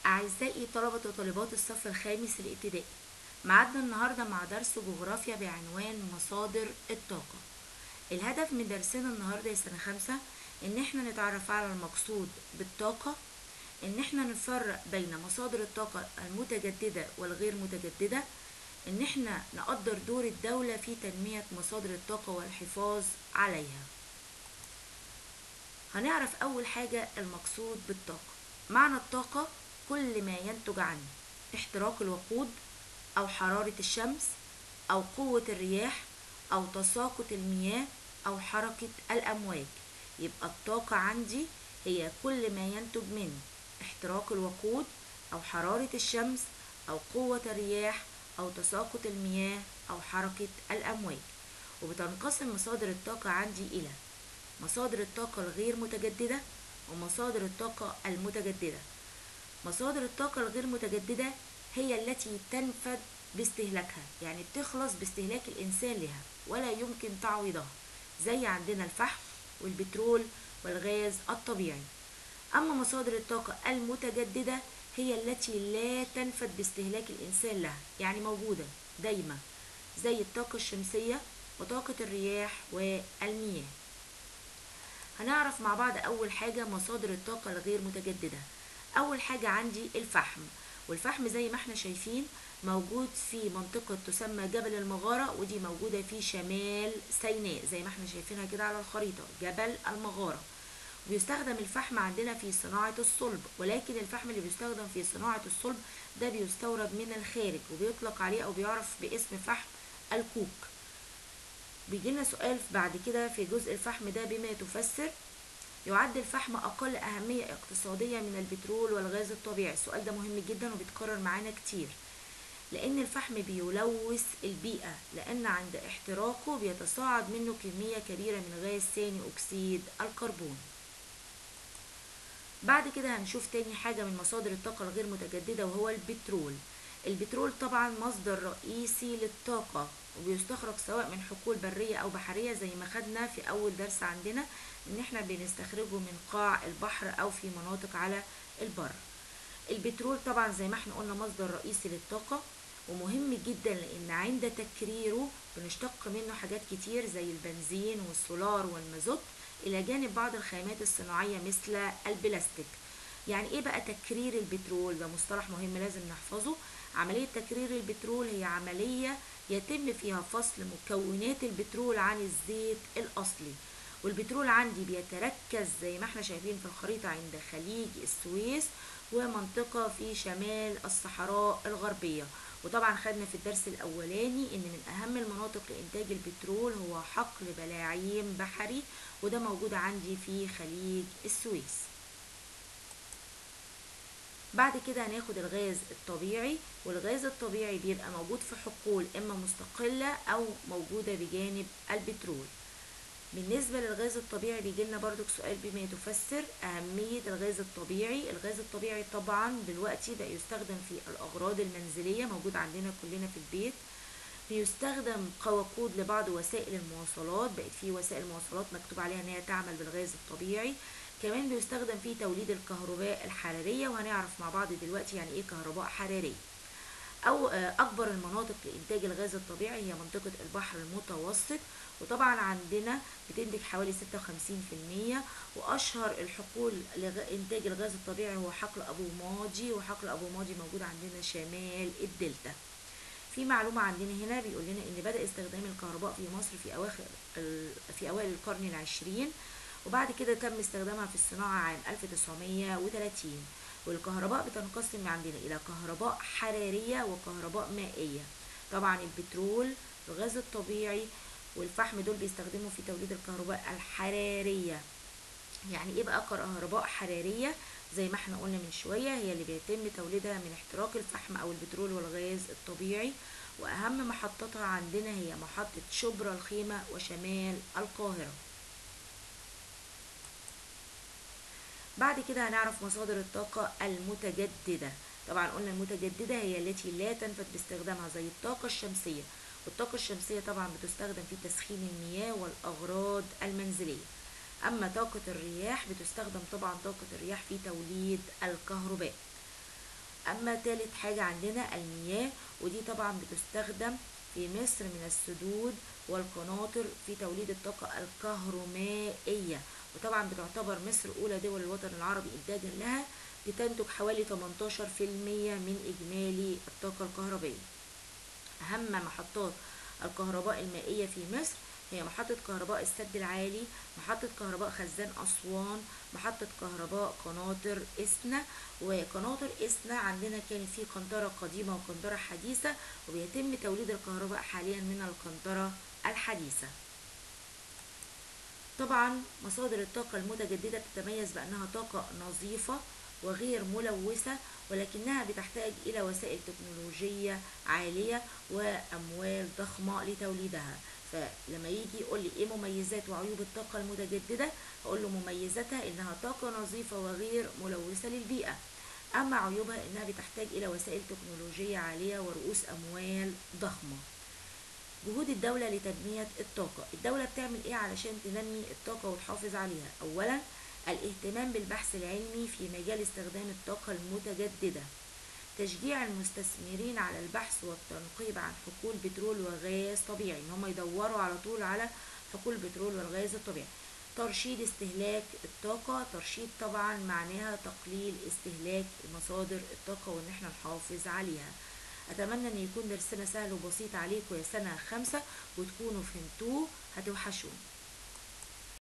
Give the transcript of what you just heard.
أعزائي طلبة وطالبات الصف الخامس الابتدائي معادنا النهاردة مع درس جغرافيا بعنوان مصادر الطاقة الهدف من درسنا النهاردة يا سنة خمسة إن احنا نتعرف على المقصود بالطاقة إن احنا نفرق بين مصادر الطاقة المتجددة والغير متجددة إن احنا نقدر دور الدولة في تنمية مصادر الطاقة والحفاظ عليها هنعرف أول حاجة المقصود بالطاقة معنى الطاقة كل ما ينتج عن احتراق الوقود أو حرارة الشمس أو قوة الرياح أو تساقط المياه أو حركة الأمواج يبقى الطاقة عندي هي كل ما ينتج من احتراق الوقود أو حرارة الشمس أو قوة الرياح أو تساقط المياه أو حركة الأمواج وبتنقسم مصادر الطاقة عندي إلى مصادر الطاقة الغير متجددة ومصادر الطاقة المتجددة مصادر الطاقة الغير متجددة هي التي تنفد باستهلاكها يعني بتخلص باستهلاك الإنسان لها ولا يمكن تعويضها زي عندنا الفحم والبترول والغاز الطبيعي أما مصادر الطاقة المتجددة هي التي لا تنفد باستهلاك الإنسان لها يعني موجودة دايما زي الطاقة الشمسية وطاقة الرياح والمياه هنعرف مع بعض أول حاجة مصادر الطاقة الغير متجددة أول حاجة عندي الفحم والفحم زي ما احنا شايفين موجود في منطقة تسمى جبل المغارة ودي موجودة في شمال سيناء زي ما احنا شايفينها كده على الخريطة جبل المغارة بيستخدم الفحم عندنا في صناعة الصلب ولكن الفحم اللي بيستخدم في صناعة الصلب ده بيستورد من الخارج وبيطلق عليه أو بيعرف باسم فحم الكوك بيجي لنا سؤال بعد كده في جزء الفحم ده بما تفسر يعد الفحم أقل أهمية اقتصادية من البترول والغاز الطبيعي السؤال ده مهم جدا وبيتكرر معانا كتير لأن الفحم بيلوث البيئة لأن عند احتراقه بيتصاعد منه كمية كبيرة من غاز ثاني أكسيد الكربون بعد كده هنشوف تاني حاجة من مصادر الطاقة الغير متجددة وهو البترول البترول طبعا مصدر رئيسي للطاقة وبيستخرج سواء من حقول برية أو بحرية زي ما خدنا في أول درس عندنا إن إحنا بنستخرجه من قاع البحر أو في مناطق على البر البترول طبعا زي ما احنا قلنا مصدر رئيسي للطاقة ومهم جدا لأن عند تكريره بنشتق منه حاجات كتير زي البنزين والسولار والمازوت إلى جانب بعض الخامات الصناعية مثل البلاستيك يعني ايه بقى تكرير البترول ده مصطلح مهم لازم نحفظه عملية تكرير البترول هي عملية يتم فيها فصل مكونات البترول عن الزيت الأصلي والبترول عندي بيتركز زي ما احنا شايفين في الخريطة عند خليج السويس ومنطقة في شمال الصحراء الغربية وطبعا خدنا في الدرس الأولاني إن من أهم المناطق لإنتاج البترول هو حقل بلاعيم بحري وده موجود عندي في خليج السويس بعد كده هناخد الغاز الطبيعي والغاز الطبيعي بيبقى موجود في حقول إما مستقلة أو موجودة بجانب البترول بالنسبة للغاز الطبيعي بيجي لنا برضك سؤال بما تفسر أهمية الغاز الطبيعي الغاز الطبيعي طبعا دلوقتي بقى يستخدم في الأغراض المنزلية موجود عندنا كلنا في البيت بيستخدم كوقود لبعض وسائل المواصلات بقت في وسائل مواصلات مكتوب عليها ان هي تعمل بالغاز الطبيعي كمان بيستخدم في توليد الكهرباء الحرارية وهنعرف مع بعض دلوقتي يعني ايه كهرباء حرارية او اكبر المناطق لانتاج الغاز الطبيعي هي منطقة البحر المتوسط وطبعا عندنا بتنتج حوالي 56% واشهر الحقول لانتاج الغاز الطبيعي هو حقل ابو ماضي وحقل ابو ماضي موجود عندنا شمال الدلتا في معلومة عندنا هنا بيقول لنا ان بدأ استخدام الكهرباء في مصر في اواخر في اوائل القرن العشرين وبعد كده تم استخدامها في الصناعة عام 1930 والكهرباء بتنقسم عندنا إلى كهرباء حرارية وكهرباء مائية طبعا البترول الغاز الطبيعي والفحم دول بيستخدموا في توليد الكهرباء الحرارية يعني ايه بقى كهرباء حرارية زي ما احنا قلنا من شوية هي اللي بيتم توليدها من احتراق الفحم او البترول والغاز الطبيعي واهم محطتها عندنا هي محطة شبرا الخيمة وشمال القاهرة بعد كده هنعرف مصادر الطاقة المتجددة طبعا قلنا المتجددة هي التي لا تنفد باستخدامها زي الطاقة الشمسية والطاقة الشمسية طبعا بتستخدم في تسخين المياه والأغراض المنزلية أما طاقة الرياح بتستخدم طبعا طاقة الرياح في توليد الكهرباء اما تالت حاجة عندنا المياه ودي طبعا بتستخدم في مصر من السدود والقناطر في توليد الطاقة الكهرومائية وطبعا بتعتبر مصر أولى دول الوطن العربي إنتاجا لها بتنتج حوالي 18% من إجمالي الطاقة الكهربائية أهم محطات الكهرباء المائية في مصر هي محطة كهرباء السد العالي محطة كهرباء خزان أسوان محطة كهرباء قناطر إسنا وقناطر إسنا عندنا كانت في قنطرة قديمة وقنطرة حديثة وبيتم توليد الكهرباء حاليا من القنطرة الحديثة طبعا مصادر الطاقة المتجددة تتميز بأنها طاقة نظيفة وغير ملوثة ولكنها بتحتاج إلى وسائل تكنولوجية عالية وأموال ضخمة لتوليدها فلما يجي يقول لي ايه مميزات وعيوب الطاقة المتجددة اقول له مميزاتها انها طاقة نظيفة وغير ملوثة للبيئة اما عيوبها انها بتحتاج الى وسائل تكنولوجية عالية ورؤوس اموال ضخمة جهود الدولة لتنمية الطاقة الدولة بتعمل ايه علشان تنمي الطاقة وتحافظ عليها اولا الاهتمام بالبحث العلمي في مجال استخدام الطاقة المتجددة تشجيع المستثمرين على البحث والتنقيب عن حقول بترول وغاز طبيعي ان هم يدوروا على طول على حقول البترول والغاز الطبيعي ترشيد استهلاك الطاقة ترشيد طبعا معناها تقليل استهلاك مصادر الطاقة وان احنا نحافظ عليها اتمنى ان يكون درسنا سهل وبسيط عليكم يا سنة خمسة وتكونوا فهمتوه هتوحشوني